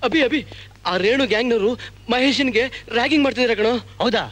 ಅಭಿ ಅಭಿ ಆ ರೇಣು ಗ್ಯಾಂಗ್ನವರು ಮಹೇಶನ್ಗೆ ರ್ಯಾಗಿಂಗ್ ಮಾಡ್ತಿದಾರೆ ಕಣೋ ಹೌದಾ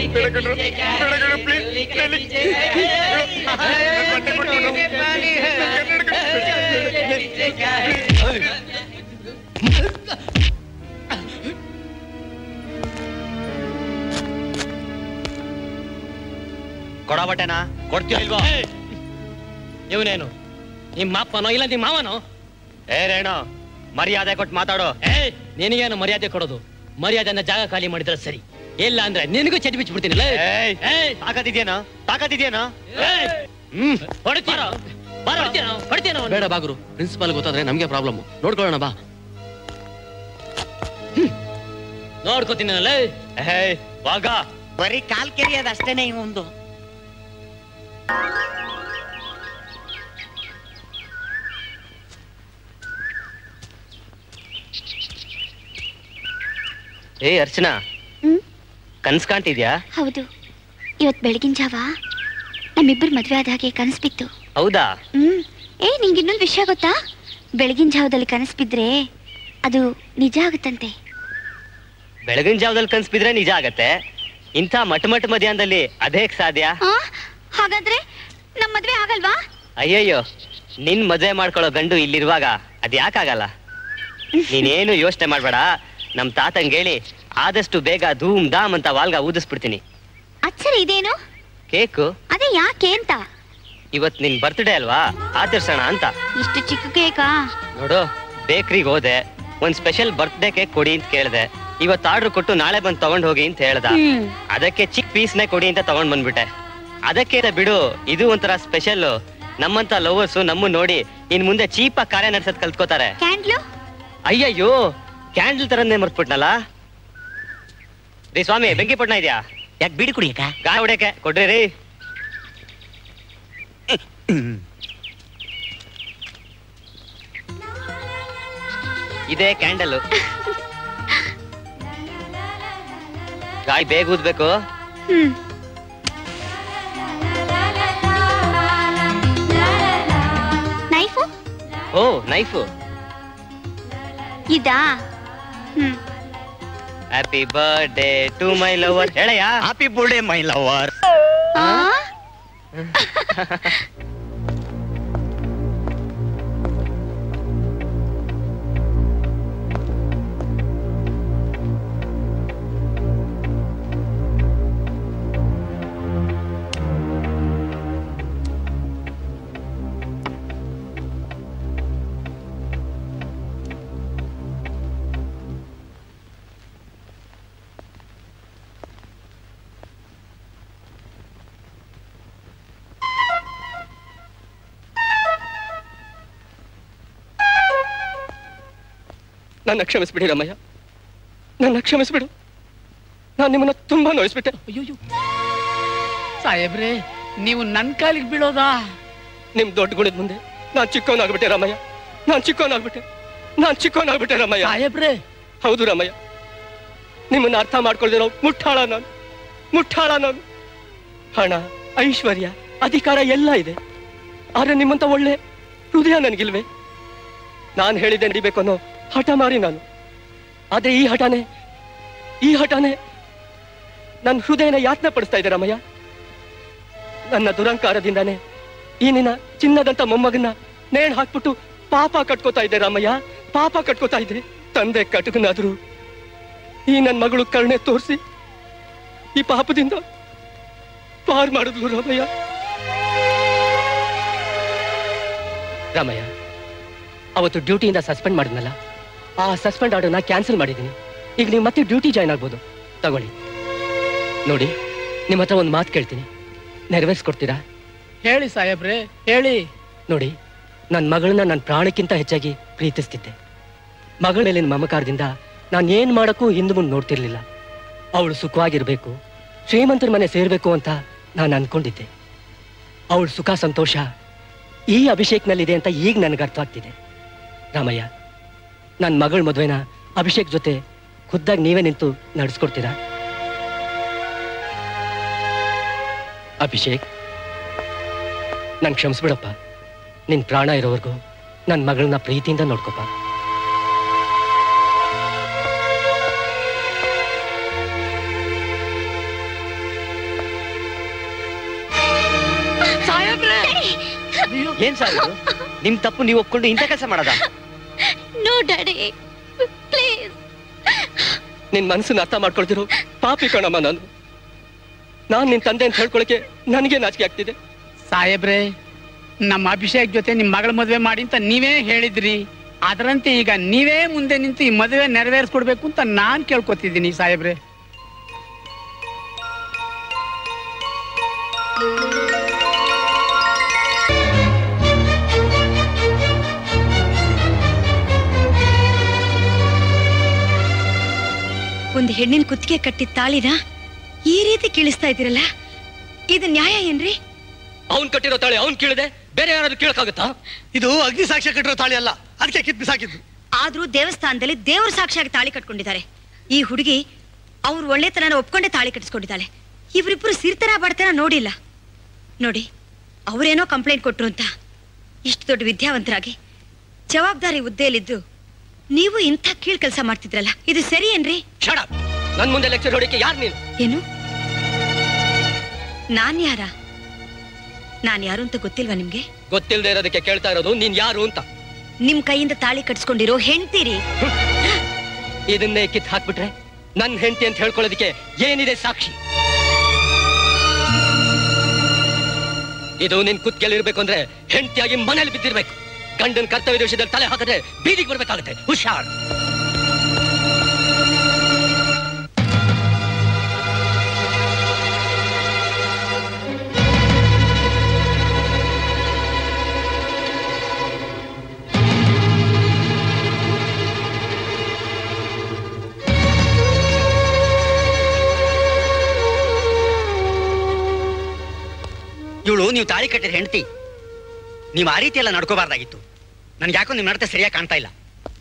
ಕೊಡ ಬಟ್ಟೆನಾ ಕೊಡ್ತೀಯ ಇಲ್ವೋ ಇವನೇನು ನಿಮ್ಮ ಅಪ್ಪನೋ ಇಲ್ಲ ನಿಮ್ಮ ಮಾವನೋ ಏ ರೇಣು ಮರ್ಯಾದೆ ಕೊಟ್ಟು ಮಾತಾಡು ಏ ನಿನಗೇನು ಮರ್ಯಾದೆ ಕೊಡೋದು ಮರ್ಯಾದೆನ ಜಾಗ ಖಾಲಿ ಮಾಡಿದ್ರೆ ಸರಿ ಇಲ್ಲ ಅಂದ್ರೆ ನಿನಗೂ ಚಟಿ ಬಿಚ್ಚಿಬಿಡ್ತೀನಿ ಲೇ. ಏಯ್ ಏಯ್, ತಾಕತ್ತಿದ್ಯೇನೋ ತಾಕತ್ತಿದ್ಯೇನೋ ಏಯ್, ಹ್ಮ್ ಹೊಡಿತೀನೋ ಹೊಡಿತೀನೋ ಹೊಡಿತೀನೋ ಬೇಡ ಬಾಗುರು ಪ್ರಿನ್ಸಿಪಾಲ್ ಗೊತ್ತಾದ್ರೆ ನಮ್ಗೆ ಪ್ರಾಬ್ಲಮ್ ನೋಡ್ಕೊಳ್ಳೋಣ ಬಾ ನೋಡ್ಕೋತೀನಿ ಲೇ ಏಯ್ ವಾಗ ಬರೀ ಕಾಲ್ ಕೆರಿಯೋದು ಅಷ್ಟೇನೆ ಒಂದು ಏ ಅರ್ಚನಾ ಹ್ಮ್ ಕನ್ಸ್ ಕಾಣ್ತಿದ್ಯಾ ಹೌದು ಇವತ್ ಬೆಳಗಿನ ಜಾವ ನಮ್ಮಿಬ್ಬರು ಮದ್ವೆ ಆದ ಹಾಗೆ ಕನಸು ಬಿತ್ತು ಹೌದಾ ಹ್ಮ್ ಏ ನಿಂಗೆ ಇನ್ನೊಂದು ವಿಷಯ ಗೊತ್ತಾ ಬೆಳಗಿನ ಜಾವದಲ್ಲಿ ಕನಸು ಬಿದ್ರೆ ಅದು ನಿಜ ಆಗುತ್ತಂತೆ ಬೆಳಗಿನ ಜಾವದಲ್ಲಿ ಕನ್ಸ್ ಬಿದ್ರೆ ನಿಜ ಆಗತ್ತೆ ಇಂಥ ಮಟ್ ಮಟ್ ಮಧ್ಯಾಹ್ನದಲ್ಲಿ ಅದೇಕ್ ಸಾಧ್ಯ ಆ ಹಾಗಾದ್ರೆ ನಮ್ಮ ಮದ್ವೆ ಆಗಲ್ವಾ ಅಯ್ಯಯ್ಯೋ ನಿನ್ ಮದ್ವೆ ಮಾಡ್ಕೊಳ್ಳೋ ಗಂಡು ಇಲ್ಲಿರುವಾಗ ಅದ್ ಯಾಕಾಗಲ್ಲ ನೀನೇನು ಯೋಚನೆ ಮಾಡ್ಬೇಡ ನಮ್ ತಾತಂಗ್ ಹೇಳಿ ಆದಷ್ಟು ಬೇಗ ಧೂಮ್ ಧಾಮ್ ಅಂತ ವಾಲ್ಗ ಊದಿಸ್ಬಿಡ್ತೀನಿ ಅಚ್ಚರಿ ಇದೇನು ಕೇಕು ಅದೇ ಯಾಕೆ ಅಂತ ಇವತ್ ನಿನ್ ಬರ್ತ್ಡೇ ಅಲ್ವಾ ಆಚರಿಸೋಣ ಅಂತ ಇಷ್ಟು ಚಿಕ್ಕ ಕೇಕಾ ನೋಡು ಬೇಕ್ರಿಗೆ ಹೋದೆ ಒಂದ್ ಸ್ಪೆಷಲ್ ಬರ್ತ್ಡೇ ಕೇಕ್ ಕೊಡಿ ಅಂತ ಕೇಳ್ದೆ ಇವತ್ ಆರ್ಡರ್ ಕೊಟ್ಟು ನಾಳೆ ಬಂದ್ ತಗೊಂಡ್ ಹೋಗಿ ಅಂತ ಹೇಳ್ದ ಹ್ಮ್ ಅದಕ್ಕೆ ಚಿಕ್ಕ ಪೀಸ್ನೇ ಕೊಡಿ ಅಂತ ತಗೊಂಡ್ ಬಂದ್ಬಿಟ್ಟೆ ಅದಕ್ಕೆ ಬಿಡು ಇದು ಒಂಥರ ಸ್ಪೆಷಲ್ ನಮ್ಮಂತ ಲವರ್ಸ್ ನಮ್ಮ ನೋಡಿ ಇನ್ ಮುಂದೆ ಚೀಪಾಗಿ ಕಾರ್ಯ ನಡ್ಸೋದ್ ಕಲ್ತ್ಕೋತಾರೆ ಕ್ಯಾಂಡ್ಲು ಅಯ್ಯಯ್ಯೋ ಕ್ಯಾಂಡಲ್ ತರನ್ನೇ ಮರ್ತ್ಬಿಟ್ನಲ್ಲ ರೀ ಸ್ವಾಮಿ ಬೆಂಕಿ ಪಟ್ನ ಇದ್ಯಾ ಯಾಕೆ ಬಿಡಿ ಕುಡಿಯಕ ಗಾಯ ಹೊಡ್ಯಕ್ಕೆ ಕೊಡ್ರಿ ರೀ ಇದೇ ಕ್ಯಾಂಡಲ್ ಗಾಯ ಬೇಗ ಊದ್ಬೇಕು ಹ್ಮ್ ನೈಫು ಓ ನೈಫು ಇದಾ hmm happy birthday to my lover ಹೇಳಯ್ಯ ಹ್ಯಾಪಿ ಬರ್ಡೇ ಮೈ ಲವರ್ ಆ ನನ್ನ ಕ್ಷಮಿಸ್ಬಿಡಿ ರಮಯ್ಯ ನನ್ನ ಕ್ಷಮಿಸ್ಬಿಡು ನಾನು ನಿಮ್ಮನ್ನ ತುಂಬಾ ನೋಯಿಸ್ಬಿಟ್ಟೆ ಅಯ್ಯೋ ಸಾಹೇಬ್ರೆ ನೀವು ನನ್ ಕಾಲಿಗೆ ಬೀಳೋದಾ ನಿಮ್ ದೊಡ್ಡ ಗುಣದ ಮುಂದೆ ನಾನ್ ಚಿಕ್ಕವನಾಗ್ಬಿಟ್ಟೆ ರಮಯ್ಯ ನಾನ್ ಚಿಕ್ಕವನಾಗ್ಬಿಟ್ಟೆ ನಾನ್ ಚಿಕ್ಕವನಾಗ್ಬಿಟ್ಟೆ ರಮಯ್ಯ ಸಾಹೇಬ್ರೆ ಹೌದು ರಮಯ್ಯ ನಿಮ್ಮನ್ನ ಅರ್ಥ ಮಾಡ್ಕೊಳ್ದಿರೋ ಮುಟ್ಟಾಳ ನಾನು ಮುಟ್ಟಾಳ ನಾನು ಹಣ ಐಶ್ವರ್ಯ ಅಧಿಕಾರ ಎಲ್ಲ ಇದೆ ಆದ್ರೆ ನಿಮ್ಮಂತ ಒಳ್ಳೆ ಹೃದಯ ನನಗಿಲ್ವೇ ನಾನು ಹೇಳಿದೆ ನಡಿಬೇಕು ಅನ್ನೋ ಹಠ ಮಾರಿ ನಾನು ಆದ್ರೆ ಈ ಹಠನೇ ಈ ಹಠನೇ ನನ್ನ ಹೃದಯನ ಯಾತನೆ ಪಡಿಸ್ತಾ ಇದೆ ರಮಯ್ಯ ನನ್ನ ದುರಂಕಾರದಿಂದಾನೇ ಈ ನಿನ್ನ ಚಿನ್ನದಂತ ಮೊಮ್ಮಗನ್ನ ನೇಣ್ ಹಾಕ್ಬಿಟ್ಟು ಪಾಪ ಕಟ್ಕೋತಾ ಇದ್ದೆ ರಾಮಯ್ಯ ಪಾಪ ಕಟ್ಕೋತಾ ಇದ್ದೆ ತಂದೆ ಕಟಕನಾದ್ರು ಈ ನನ್ನ ಮಗಳು ಕರುಣೆ ತೋರಿಸಿ ಈ ಪಾಪದಿಂದ ಪಾರ್ ಮಾಡಿದ್ಲು ರಾಮಯ್ಯ ರಾಮಯ್ಯ ಅವತ್ತು ಡ್ಯೂಟಿಯಿಂದ ಸಸ್ಪೆಂಡ್ ಮಾಡಿದ್ನಲ್ಲ ಆ ಸಸ್ಪೆಂಡ್ ಆರ್ಡರ್ನ ಕ್ಯಾನ್ಸಲ್ ಮಾಡಿದ್ದೀನಿ ಈಗ ನೀವು ಮತ್ತೆ ಡ್ಯೂಟಿ ಜಾಯ್ನ್ ಆಗ್ಬೋದು ತಗೊಳ್ಳಿ ನೋಡಿ ನಿಮ್ಮ ಹತ್ರ ಒಂದು ಮಾತು ಕೇಳ್ತೀನಿ ನೆರವೇರಿಸ್ಕೊಡ್ತೀರಾ ಹೇಳಿ ಸಾಹೇಬ್ರೆ ಹೇಳಿ ನೋಡಿ ನನ್ನ ಮಗಳನ್ನ ನನ್ನ ಪ್ರಾಣಕ್ಕಿಂತ ಹೆಚ್ಚಾಗಿ ಪ್ರೀತಿಸ್ತಿದ್ದೆ ಮಗಳ ಮೇಲಿನ ಮಮಕಾರದಿಂದ ನಾನು ಏನ್ ಮಾಡಕ್ಕೂ ಹಿಂದೆ ಮುಂದೆ ನೋಡ್ತಿರ್ಲಿಲ್ಲ ಅವಳು ಸುಖವಾಗಿರ್ಬೇಕು ಶ್ರೀಮಂತರ ಮನೆ ಸೇರ್ಬೇಕು ಅಂತ ನಾನು ಅನ್ಕೊಂಡಿದ್ದೆ ಅವಳ ಸುಖ ಸಂತೋಷ ಈ ಅಭಿಷೇಕ್ನಲ್ಲಿದೆ ಅಂತ ಈಗ ನನಗೆ ಅರ್ಥ ಆಗ್ತಿದೆ ರಾಮಯ್ಯ ನನ್ನ ಮಗಳ ಮದುವೆನ ಅಭಿಷೇಕ್ ಜೊತೆ ಖುದ್ದಾಗಿ ನೀವೇ ನಿಂತು ನಡೆಸ್ಕೊಡ್ತೀರಾ ಅಭಿಷೇಕ್ ನನ್ ಕ್ಷಮಿಸ್ಬಿಡಪ್ಪ ನಿನ್ ಪ್ರಾಣ ಇರೋವರೆಗೂ ನನ್ನ ಮಗಳನ್ನ ಪ್ರೀತಿಯಿಂದ ನೋಡ್ಕೊಪ್ಪ ಏನ್ ಸರ್ ಇದು ನಿಮ್ ತಪ್ಪು ನೀವು ಒಪ್ಕೊಂಡು ಇಂಥ ಕೆಲಸ ಮಾಡೋದ ನೋ ಡ್ಯಾಡಿ ಪ್ಲೀಸ್ ನಿನ್ ಮನಸ್ಸನ್ನ ಅರ್ಥ ಮಾಡ್ಕೊಳ್ತಿರೋ ಪಾಪಿ ಕಣಮ್ಮ ನಾನು ನಾನ್ ನಿನ್ ತಂದೆ ಅಂತ ಹೇಳ್ಕೊಳಕ್ಕೆ ನನಗೆ ನಾಚಿಕೆ ಆಗ್ತಿದೆ ಸಾಹೇಬ್ರೆ ನಮ್ಮ ಅಭಿಷೇಕ್ ಜೊತೆ ನಿಮ್ ಮಗಳ ಮದುವೆ ಮಾಡಿ ಅಂತ ನೀವೇ ಹೇಳಿದ್ರಿ ಅದರಂತೆ ಈಗ ನೀವೇ ಮುಂದೆ ನಿಂತು ಈ ಮದುವೆ ನೆರವೇರಿಸ್ಕೊಡ್ಬೇಕು ಅಂತ ನಾನ್ ಕೇಳ್ಕೊತಿದ್ದೀನಿ ಸಾಹೇಬ್ರೆ ಒಂದು ಹೆಣ್ಣಿನ ಕುತ್ತಿಗೆ ಕಟ್ಟಿದ ತಾಳಿನ ಈ ರೀತಿ ಕೀಳಿಸ್ತಾ ಇದ್ದೀರಲ್ಲ ಇದು ನ್ಯಾಯ ಏನ್ರಿ ಅವ್ನ್ ಕಟ್ಟಿರೋ ತಾಳೆ ಅವ್ನ್ ಕೇಳಿದೆ ಬೇರೆ ಯಾರಾದ್ರೂ ಕೇಳಕ್ಕಾಗತ್ತಾ ಇದು ಅಗ್ನಿ ಸಾಕ್ಷ್ಯ ಕಟ್ಟಿರೋ ತಾಳಿ ಅಲ್ಲ ಅದಕ್ಕೆ ಕಿತ್ ಬಿಸಾಕಿದ್ದು ಆದ್ರೂ ದೇವಸ್ಥಾನದಲ್ಲಿ ದೇವ್ರ ಸಾಕ್ಷಿಯಾಗಿ ತಾಳಿ ಕಟ್ಕೊಂಡಿದ್ದಾರೆ ಈ ಹುಡುಗಿ ಅವ್ರ ಒಳ್ಳೆತನ ಒಪ್ಕೊಂಡೆ ತಾಳಿ ಕಟ್ಟಿಸ್ಕೊಂಡಿದ್ದಾಳೆ ಇವ್ರಿಬ್ರು ಸಿರ್ತರ ಬಡತನ ನೋಡಿಲ್ಲ ನೋಡಿ ಅವರೇನೋ ಕಂಪ್ಲೇಂಟ್ ಕೊಟ್ರು ಅಂತ ಇಷ್ಟು ದೊಡ್ಡ ವಿದ್ಯಾವಂತರಾಗಿ ಜವಾಬ್ದಾರಿ ಹುದ್ದೆಯಲ್ಲಿದ್ದು ನೀವು ಇಂಥ ಕೀಳ್ ಕೆಲಸ ಮಾಡ್ತಿದ್ರಲ್ಲ ಇದು ಸರಿ ಏನ್ರಿ ಶಡ ನನ್ ಮುಂದೆ ಲೆಕ್ಚರ್ ಹೊಡಿಕೆ ಯಾರು ನೀನು ಏನು ನಾನ್ ಯಾರ ನಾನ್ ಯಾರು ಅಂತ ಗೊತ್ತಿಲ್ವಾ ನಿಮ್ಗೆ ಗೊತ್ತಿಲ್ಲದೆ ಇರೋದಕ್ಕೆ ಕೇಳ್ತಾ ಇರೋದು ನೀನ್ ಯಾರು ಅಂತ ನಿಮ್ ಕೈಯಿಂದ ತಾಳಿ ಕಟ್ಸ್ಕೊಂಡಿರೋ ಹೆಂಡ್ತೀರಿ ಇದನ್ನೇ ಕಿತ್ ಹಾಕ್ಬಿಟ್ರೆ ನನ್ ಹೆಂಡತಿ ಅಂತ ಹೇಳ್ಕೊಳ್ಳೋದಕ್ಕೆ ಏನಿದೆ ಸಾಕ್ಷಿ ಇದು ನಿನ್ ಕುತ್ಕೆಲ್ಲಿರ್ಬೇಕು ಅಂದ್ರೆ ಹೆಂಡತಿಯಾಗಿ ಮನೇಲಿ ಬಿದ್ದಿರ್ಬೇಕು ಗಂಡನ್ ಕರ್ತವ್ಯದ ವಿಷಯದಲ್ಲಿ ತಲೆ ಹಾಕಿದ್ರೆ ಬೀದಿಗೆ ಬರ್ಬೇಕಾಗುತ್ತೆ ಹುಷಾರ್ ಇವಳು ನೀವು ತಾಳಿ ಕಟ್ಟಿದ ಹೆಂಡತಿ ನೀವು ಆ ರೀತಿ ಎಲ್ಲ ನಡ್ಕೋಬಾರ್ದಾಗಿತ್ತು ನನ್ಗೆ ಯಾಕೋ ನಿಮ್ ನಡತೆ ಸರಿಯಾಗಿ ಕಾಣ್ತಾ ಇಲ್ಲ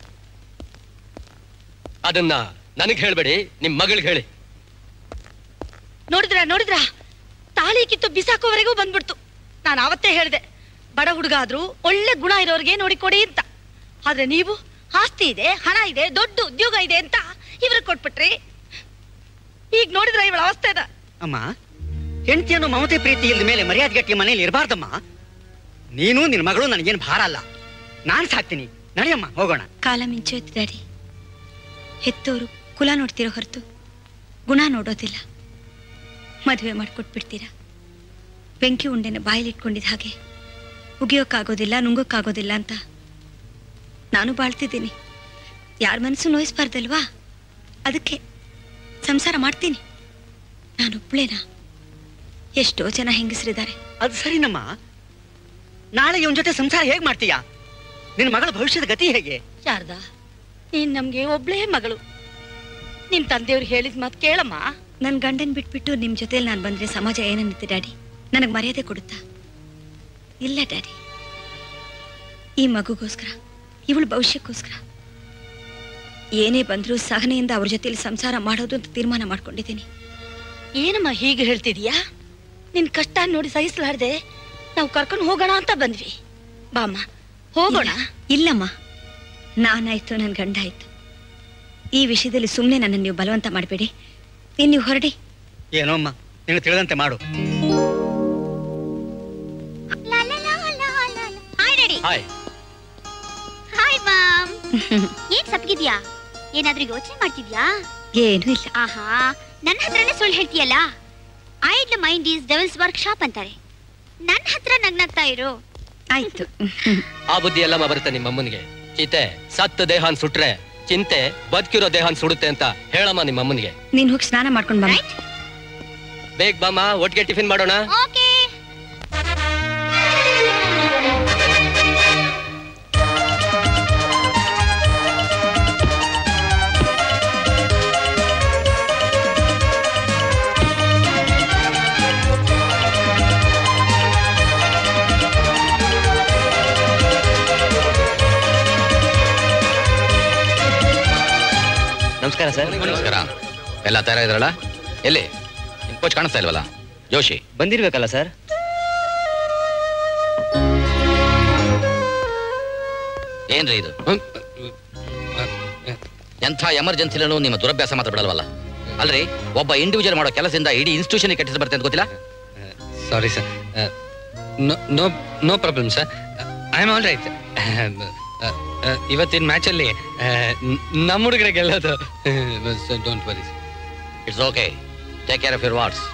ಅದನ್ನ ನನಗ್ ಹೇಳ್ಬೇಡಿ ನಿಮ್ ಮಗಳಿಗೆ ಹೇಳಿ ನೋಡಿದ್ರ ನೋಡಿದ್ರ ತಾಳಿ ಕಿತ್ತು ಬಿಸಾಕೋವರೆಗೂ ಬಂದ್ಬಿಡ್ತು ನಾನು ಅವತ್ತೇ ಹೇಳಿದೆ ಬಡ ಹುಡುಗ ಆದ್ರೂ ಒಳ್ಳೆ ಗುಣ ಇರೋರಿಗೆ ನೋಡಿಕೊಡಿ ಅಂತ ಆದ್ರೆ ನೀವು ಆಸ್ತಿ ಇದೆ ಹಣ ಇದೆ ದೊಡ್ಡ ಉದ್ಯೋಗ ಇದೆ ಅಂತ ಇವ್ರಿಗೆ ಕೊಟ್ಬಿಟ್ರಿ ಈಗ ನೋಡಿದ್ರ ಇವಳ ಅವಸ್ಥೆನ ಅಮ್ಮ ಹೆಂಡತಿ ಅನ್ನೋ ಮಮತೆ ಪ್ರೀತಿ ಇಲ್ದ ಮೇಲೆ ಮರ್ಯಾದೆ ಗಟ್ಟಿ ಮನೇಲಿ ಇರಬಾರ್ದಮ್ಮ ನೀನು ನಿನ್ನ ಮಗಳು ನನಗೇನು ಭಾರ ಅಲ್ಲ ನಾನ್ ಸಾಕ್ತೀನಿ ನಡಿಯಮ್ಮ ಹೋಗೋಣ ಕಾಲ ಮಿಂಚೋಯ್ತು ಡ್ಯಾಡಿ ಹೆತ್ತೋರು ಕುಲ ನೋಡ್ತಿರೋ ಹೊರತು ಗುಣ ನೋಡೋದಿಲ್ಲ ಮದುವೆ ಮಾಡ್ಕೊಟ್ಬಿಡ್ತೀರಾ ಬೆಂಕಿ ಉಂಡೆನ ಬಾಯಲ್ಲಿಟ್ಕೊಂಡಿದ್ದ ಹಾಗೆ ಉಗಿಯೋಕ್ಕಾಗೋದಿಲ್ಲ ನುಂಗೋಕ್ಕಾಗೋದಿಲ್ಲ ಅಂತ ನಾನು ಬಾಳ್ತಿದ್ದೀನಿ ಯಾರ ಮನಸ್ಸು ನೋಯಿಸ್ಬಾರ್ದಲ್ವಾ ಅದಕ್ಕೆ ಸಂಸಾರ ಮಾಡ್ತೀನಿ ನಾನೊಬ್ಳೇನಾ ಎಷ್ಟೋ ಜನ ಹೆಂಗಸರಿದ್ದಾರೆ ಅದು ಸರಿನಮ್ಮ ನಾಳೆ ಇವನ್ ಜೊತೆ ಸಂಸಾರ ಹೇಗ್ ಮಾಡ್ತೀಯಾ ನಿನ್ನ ಮಗಳ ಭವಿಷ್ಯದ ಗತಿ ಹೇಗೆ ಶಾರದಾ ನೀನ್ ನಮ್ಗೆ ಒಬ್ಳೇ ಮಗಳು ನಿಮ್ ತಂದೆಯವ್ರು ಹೇಳಿದ ಮಾತು ಕೇಳಮ್ಮ ನನ್ ಗಂಡನ್ ಬಿಟ್ಬಿಟ್ಟು ನಿಮ್ ಜೊತೆಲಿ ನಾನು ಬಂದ್ರೆ ಸಮಾಜ ಏನನ್ನುತ್ತೆ ಡ್ಯಾಡಿ ನನಗ್ ಮರ್ಯಾದೆ ಕೊಡುತ್ತಾ ಇಲ್ಲ ಡ್ಯಾಡಿ ಈ ಮಗುಗೋಸ್ಕರ ಇವಳ ಭವಿಷ್ಯಕ್ಕೋಸ್ಕರ ಏನೇ ಬಂದ್ರೂ ಸಹನೆಯಿಂದ ಅವ್ರ ಜೊತೆಲಿ ಸಂಸಾರ ಮಾಡೋದು ಅಂತ ತೀರ್ಮಾನ ಮಾಡ್ಕೊಂಡಿದ್ದೀನಿ ಏನಮ್ಮ ಹೀಗೆ ಹೇಳ್ತಿದೀಯಾ ನಿನ್ ಕಷ್ಟ ನೋಡಿ ಸಹಿಸಲಾರ್ದೆ ನಾವು ಕರ್ಕೊಂಡು ಹೋಗೋಣ ಅಂತ ಬಂದ್ವಿ ಬಾಮ್ಮ ಹೋಗೋಣ ಇಲ್ಲಮ್ಮ ನಾನಾಯ್ತು ನನ್ನ ಗಂಡ ಆಯ್ತು ಈ ವಿಷಯದಲ್ಲಿ ಸುಮ್ಮನೆ ನನ್ನನ್ನು ನೀವು ಬಲವಂತ ಮಾಡಬೇಡಿ ಇನ್ನು ನೀವು ಹೊರಡಿ ಏನೋ ಅಮ್ಮ ನಿನಗೆ ತಿಳಿದಂತೆ ಮಾಡು hi daddy hi hi mom ಏನ್ ಸಪ್ಗಿದ್ಯಾ ಏನಾದ್ರೂ ಯೋಚನೆ ಮಾಡ್ತಿದ್ಯಾ ಏನೂ ಇಲ್ಲ ಆಹಾ ನನ್ನ ಹತ್ರನೇ ಸುಳ್ಳು ಹೇಳ್ತೀಯಲ್ಲ idle mind is devil's workshop ಅಂತಾರೆ ನನ್ನ ಹತ್ರ ನಗ್ನಗ್ತಾ ಇರು ಆಯ್ತು ಆ ಬುದ್ಧಿ ಎಲ್ಲಮ್ಮ ಬರುತ್ತೆ ನಿಮ್ಮ ಅಮ್ಮನಿಗೆ ಚಿತೆ ಸತ್ತ ದೇಹನ್ ಸುಟ್ರೆ ಚಿಂತೆ ಬದುಕಿರೋ ದೇಹನ್ ಸುಡುತ್ತೆ ಅಂತ ಹೇಳಮ್ಮ ನಿಮ್ಮ ಅಮ್ಮನಿಗೆ ನೀನ್ ಹೋಗಿ ಸ್ನಾನ ಮಾಡ್ಕೊಂಡು ಬಾ ರೈಟ್ ಬೇಗ ಬಾಮ್ಮ ಒಟ್ಟಿಗೆ ಟಿಫಿನ್ ಮಾಡೋಣ ಓಕೆ ನಮಸ್ಕಾರ ಸರ್ ನಮಸ್ಕಾರ ಎಲ್ಲ ತಯಾರ ಇದ್ರಲ್ಲ ಎಲ್ಲಿ ನಿಮ್ ಕೋಚ್ ಕಾಣಿಸ್ತಾ ಇಲ್ವಲ್ಲ ಜೋಶಿ ಬಂದಿರ್ಬೇಕಲ್ಲ ಸರ್ ಏನ್ರಿ ಇದು ಎಂಥ ಎಮರ್ಜೆನ್ಸಿಲೂ ನಿಮ್ಮ ದುರಭ್ಯಾಸ ಮಾತ್ರ ಬಿಡಲ್ವಲ್ಲ ಅಲ್ರಿ ಒಬ್ಬ ಇಂಡಿವಿಜುವಲ್ ಮಾಡೋ ಕೆಲಸದಿಂದ ಇಡೀ ಇನ್ಸ್ಟಿಟ್ಯೂಷನ್ ಕೆಟ್ಟಿಸ್ ಬರ್ತದೆ ಅಂತ ಗೊತ್ತಿಲ್ಲ sorry sir no no no problem sir I am all right ಇವತ್ತಿನ ಮ್ಯಾಚಲ್ಲಿ ನಮ್ಮ ಹುಡುಗರೆ ಗೆಲ್ಲೋದು don't worry it's okay take care of your words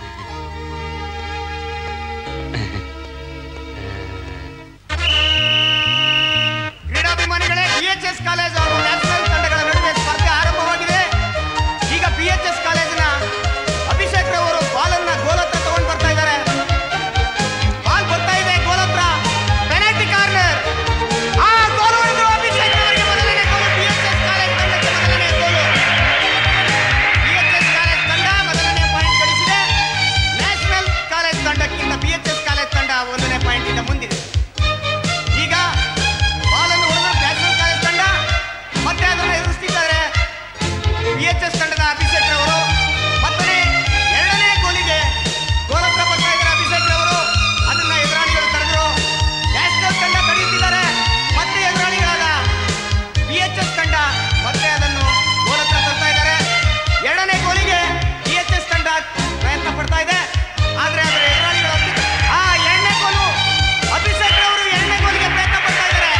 ಕ್ರೀಡಾಭಿಮಾನಿಗಳೇ ಬಿಎಚ್ಎಸ್ ಕಾಲೇಜ್ ಹಾಗೂ ನ್ಯಾಷನಲ್ ತಂಡಗಳ ನಡುವೆ ಸ್ಪರ್ಧೆ ಆರಂಭವಾಗಿದೆ ಈಗ ಬಿಎಚ್ಎಸ್ ಕಾಲೇಜಿನ ಅಭಿಷೇಕ್ ರವರು ಬಾಲನ್ನ ಗೋಲ್ ಹತ್ರ ತಗೊಂಡು ಬರ್ತಾ ಇದ್ದಾರೆ ಬಾಲ್ ಬರ್ತಾ ಇದೆ ಗೋಲ್ ಹತ್ರ ಪೆನಾಲ್ಟಿ ಕಾರ್ನರ್ ಆ ಗೋಲ್ ಹೊಡೆದ್ರು ಅಭಿಷೇಕ್ ರವರಿಗೆ ಮೊದಲನೇ ಗೋಲು ಬಿಎಚ್ಎಸ್ ಕಾಲೇಜ್ ತಂಡಕ್ಕೆ ಮೊದಲನೇ ಗೋಲು ಬಿಎಚ್ಎಸ್ ಕಾಲೇಜ್ ತಂಡ ಮೊದಲನೇ ಪಾಯಿಂಟ್ ಗಳಿಸಿದೆ ನ್ಯಾಷನಲ್ ಕಾಲೇಜ್ ತಂಡಕ್ಕಿಂತ ಬಿಎಚ್ಎಸ್ ಕಾಲೇಜ್ ತಂಡ ಒಂದನೇ ಪಾಯಿಂಟ್ ಇಂದ ಮುಂದಿದೆ ಈಗ ಬಾಲನ್ನು ಹೊಡೆದ ನ್ಯಾಷನಲ್ ಕಾಲೇಜ್ ತಂಡ ಮತ್ತೆ ಅದನ್ನು ಎದುರಿಸ್ತಿದ್ದಾರೆ ಬಿಎಚ್ಎಸ್ ತಂಡದ ಅಭಿಷೇಕ್ ರವರು ಮತ್ತನೇ ಎರಡನೇ ಗೋಲಿಗೆ ಗೋಲ್ ಹತ್ರ ಬರ್ತಾ ಇದ್ದಾರೆ ಅಭಿಷೇಕ್ ರವರು ಅದನ್ನ ಎದುರಾಳಿಗಳು ತಡೆದ್ರು ನ್ಯಾಷನಲ್ ತಂಡ ತಡೆಯುತ್ತಿದ್ದಾರೆ ಮತ್ತೆ ಎದುರಾಳಿಗಳಾದ ಬಿಎಚ್ಎಸ್ ತಂಡ ಮತ್ತೆ ಅದನ್ನು ಗೋಲ್ ಹತ್ರ ತರ್ತಾ ಇದ್ದಾರೆ ಎರಡನೇ ಗೋಲಿಗೆ ಬಿಎಚ್ಎಸ್ ತಂಡ ಪ್ರಯತ್ನ ಪಡ್ತಾ ಇದೆ ಆದ್ರೆ ಅದರ ಎದುರಾಳಿಗಳು ಹತ್ತಿರ- ಆ ಎರಡನೇ ಗೋಲು ಅಭಿಷೇಕ್ ರವರು ಎರಡನೇ ಗೋಲಿಗೆ ಪ್ರಯತ್ನ ಪಡ್ತಾ ಇದ್ದಾರೆ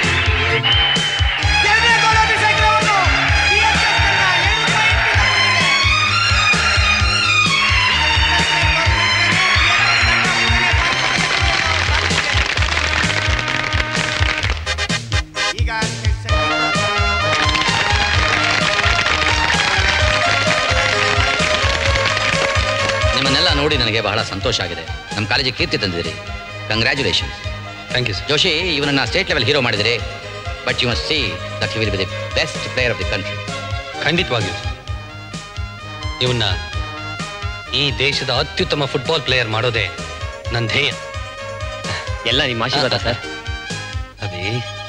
ಎರಡನೇ ಗೋಲು ಅಭಿಷೇಕ್ ರವರು ಬಿಎಸ್ಎಸ್ ತಂಡ ಏಳು ಪಾಯಿಂಟ್ ಇಂದ ಮುಂದಿದೆ. ಈಗ ನಿಮ್ಮನ್ನೆಲ್ಲ ನೋಡಿ ನನಗೆ ಬಹಳ ಸಂತೋಷ ಆಗಿದೆ ನಮ್ಮ ಕಾಲೇಜಿಗೆ ಕೀರ್ತಿ ತಂದಿದ್ದೀರಿ ಕಂಗ್ರ್ಯಾಚುಲೇಷನ್ ಥ್ಯಾಂಕ್ ಯು ಜೋಶಿ ಇವನನ್ನ ಸ್ಟೇಟ್ ಲೆವೆಲ್ ಹೀರೋ ಮಾಡಿದಿರಿ but you must see that you will be the best player of the country ಖಂಡಿತವಾಗಿಯೂ ಇವನ್ನ ಈ ದೇಶದ ಅತ್ಯುತ್ತಮ ಫುಟ್ಬಾಲ್ ಪ್ಲೇಯರ್ ಮಾಡೋದೇ ನನ್ನ ಧ್ಯೇಯ ಎಲ್ಲ ನಿಮ್ಮ ಆಶೀರ್ವಾದ ಸರ್ ಅಭಿ